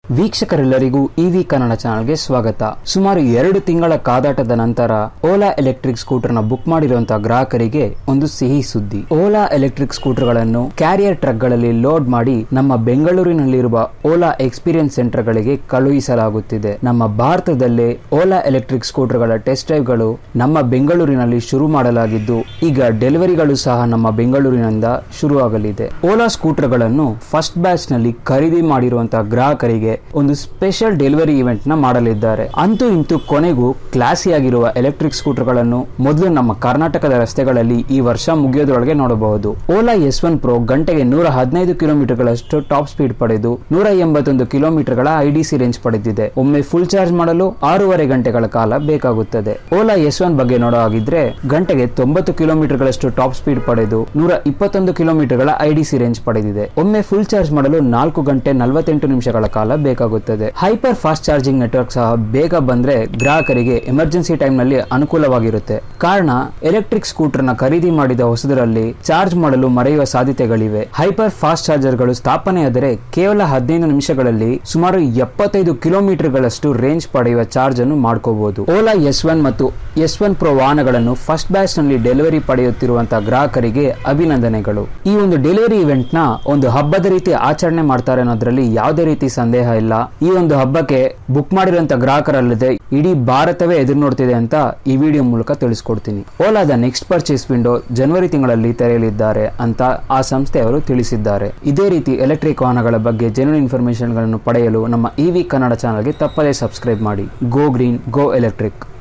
ವೀಕ್ಷಕರೆಲ್ಲರಿಗೂ EV Kannada ಚಾನಲ್ಗೆ ಸ್ವಾಗತ ಸುಮಾರು ಎರಡು ತಿಂಗಳ ಕಾದಾಟದ ನಂತರ ಓಲಾ ಎಲೆಕ್ಟ್ರಿಕ್ ಸ್ಕೂಟರ್ ನ ಬುಕ್ ಮಾಡಿರುವಂತಹ ಗ್ರಾಹಕರಿಗೆ ಒಂದು ಸಿಹಿ ಸುದ್ದಿ ಓಲಾ ಎಲೆಕ್ಟ್ರಿಕ್ ಸ್ಕೂಟರ್ ಗಳನ್ನು ಕ್ಯಾರಿಯರ್ ಟ್ರಕ್ ಗಳಲ್ಲಿ ಲೋಡ್ ಮಾಡಿ ನಮ್ಮ ಬೆಂಗಳೂರಿನಲ್ಲಿರುವ ಓಲಾ ಎಕ್ಸ್ಪೀರಿಯನ್ಸ್ ಸೆಂಟರ್ ಗಳಿಗೆ ಕಳುಹಿಸಲಾಗುತ್ತಿದೆ ನಮ್ಮ ಭಾರತದಲ್ಲೇ ಓಲಾ ಎಲೆಕ್ಟ್ರಿಕ್ ಸ್ಕೂಟರ್ ಗಳ ಟೆಸ್ಟ್ ಡ್ರೈವ್ ಗಳು ನಮ್ಮ ಬೆಂಗಳೂರಿನಲ್ಲಿ ಶುರು ಮಾಡಲಾಗಿದ್ದು ಈಗ ಡೆಲಿವರಿಗಳು ಸಹ ನಮ್ಮ ಬೆಂಗಳೂರಿನಿಂದ ಶುರುವಾಗಲಿದೆ ಓಲಾ ಸ್ಕೂಟರ್ ಗಳನ್ನು ಫಸ್ಟ್ ಬ್ಯಾಚ್ ನಲ್ಲಿ ಖರೀದಿ ಮಾಡಿರುವಂತಹ ಗ್ರಾಹಕರಿಗೆ ಒಂದು ಸ್ಪೆಷಲ್ ಡೆಲಿವರಿ ಇವೆಂಟ್ ನ ಮಾಡಲಿದ್ದಾರೆ ಅಂತೂ ಇಂತೂ ಕೊನೆಗೂ ಕ್ಲಾಸಿಯಾಗಿರುವ ಎಲೆಕ್ಟ್ರಿಕ್ ಸ್ಕೂಟರ್ ಗಳನ್ನು ಮೊದಲು ನಮ್ಮ ಕರ್ನಾಟಕದ ರಸ್ತೆಗಳಲ್ಲಿ ಈ ವರ್ಷ ಮುಗಿಯೋದ್ರೊಳಗೆ ನೋಡಬಹುದು ಓಲಾ ಎಸ್ ಒನ್ ಪ್ರೋ ಗಂಟೆಗೆ ನೂರ ಹದಿನೈದು ಕಿಲೋಮೀಟರ್ ಗಳಷ್ಟು ಟಾಪ್ ಸ್ಪೀಡ್ ಪಡೆದು ನೂರ ಎಂಬತ್ತೊಂದು ಕಿಲೋಮೀಟರ್ ಗಳ ಐಡಿಸಿ ರೇಂಜ್ ಪಡೆದಿದೆ ಒಮ್ಮೆ ಫುಲ್ ಚಾರ್ಜ್ ಮಾಡಲು ಆರೂವರೆ ಗಂಟೆಗಳ ಕಾಲ ಬೇಕಾಗುತ್ತದೆ ಓಲಾ ಎಸ್ ಒನ್ ಬಗ್ಗೆ ನೋಡೋ ಹಾಗಿದ್ರೆ ಗಂಟೆಗೆ ತೊಂಬತ್ತು ಕಿಲೋಮೀಟರ್ ಗಳಷ್ಟು ಟಾಪ್ ಸ್ಪೀಡ್ ಪಡೆದು ನೂರ ಇಪ್ಪತ್ತೊಂದು ಕಿಲೋಮೀಟರ್ ಗಳ ಐಡಿಸಿ ರೇಂಜ್ ಪಡೆದಿದೆ ಒಮ್ಮೆ ಫುಲ್ ಚಾರ್ಜ್ ಮಾಡಲು ನಾಲ್ಕು ಗಂಟೆ ನಲವತ್ತೆಂಟು ನಿಮಿಷಗಳ ಕಾಲ ಬೇಕಾಗುತ್ತದೆ ಹೈಪರ್ ಫಾಸ್ಟ್ ಚಾರ್ಜಿಂಗ್ ನೆಟ್ವರ್ಕ್ ಸಹ ಬೇಗ ಬಂದ್ರೆ ಗ್ರಾಹಕರಿಗೆ ಎಮರ್ಜೆನ್ಸಿ ಟೈಮ್ ನಲ್ಲಿ ಅನುಕೂಲವಾಗಿರುತ್ತೆ ಕಾರಣ ಎಲೆಕ್ಟ್ರಿಕ್ ಸ್ಕೂಟರ್ ನ ಖರೀದಿ ಮಾಡಿದ ಹೊಸದರಲ್ಲಿ ಚಾರ್ಜ್ ಮಾಡಲು ಮರೆಯುವ ಸಾಧ್ಯತೆಗಳಿವೆ ಹೈಪರ್ ಫಾಸ್ಟ್ ಚಾರ್ಜರ್ ಗಳು ಸ್ಥಾಪನೆಯಾದರೆ ಕೇವಲ ಹದಿನೈದು ನಿಮಿಷಗಳಲ್ಲಿ ಸುಮಾರು ಎಪ್ಪತ್ತೈದು ಕಿಲೋಮೀಟರ್ ಗಳಷ್ಟು ರೇಂಜ್ ಪಡೆಯುವ ಚಾರ್ಜ್ ಅನ್ನು ಮಾಡ್ಕೋಬಹುದು ಓಲಾ ಎಸ್ ಒನ್ ಮತ್ತು ಎಸ್ ಒನ್ ಪ್ರೋ ವಾಹನಗಳನ್ನು ಫಸ್ಟ್ ಬ್ಯಾಚ್ ನಲ್ಲಿ ಡೆಲಿವರಿ ಪಡೆಯುತ್ತಿರುವಂತಹ ಗ್ರಾಹಕರಿಗೆ ಅಭಿನಂದನೆಗಳು ಈ ಒಂದು ಡೆಲಿವರಿ ಇವೆಂಟ್ ನ ಒಂದು ಹಬ್ಬದ ರೀತಿ ಆಚರಣೆ ಮಾಡ್ತಾರೆ ಅನ್ನೋದ್ರಲ್ಲಿ ಯಾವುದೇ ರೀತಿ ಸಂದೇಹ ಇಲ್ಲ ಈ ಒಂದು ಹಬ್ಬಕ್ಕೆ ಬುಕ್ ಮಾಡಿರುವಂತಹ ಗ್ರಾಹಕರಲ್ಲದೆ ಇಡೀ ಭಾರತವೇ ಎದುರು ನೋಡ್ತಿದೆ ಅಂತ ಈ ವಿಡಿಯೋ ಮೂಲಕ ತಿಳಿಸ್ಕೊಡ್ತೀನಿ ಓಲಾದ ನೆಕ್ಸ್ಟ್ ಪರ್ಚೇಸ್ ವಿಂಡೋ ಜನವರಿ ತಿಂಗಳಲ್ಲಿ ತೆರೆಯಲಿದ್ದಾರೆ ಅಂತ ಆ ಸಂಸ್ಥೆಯವರು ತಿಳಿಸಿದ್ದಾರೆ ಇದೇ ರೀತಿ ಎಲೆಕ್ಟ್ರಿಕ್ ವಾಹನಗಳ ಬಗ್ಗೆ ಜೆನ್ಯೂನ್ ಇನ್ಫಾರ್ಮೇಶನ್ ಗಳನ್ನು ಪಡೆಯಲು ನಮ್ಮ ಇವಿ ಕನ್ನಡ ಚಾನಲ್ಗೆ ತಪ್ಪದೇ ಸಬ್ಸ್ಕ್ರೈಬ್ ಮಾಡಿ ಗೋ ಗ್ರೀನ್ ಗೋ ಎಲೆಕ್ಟ್ರಿಕ್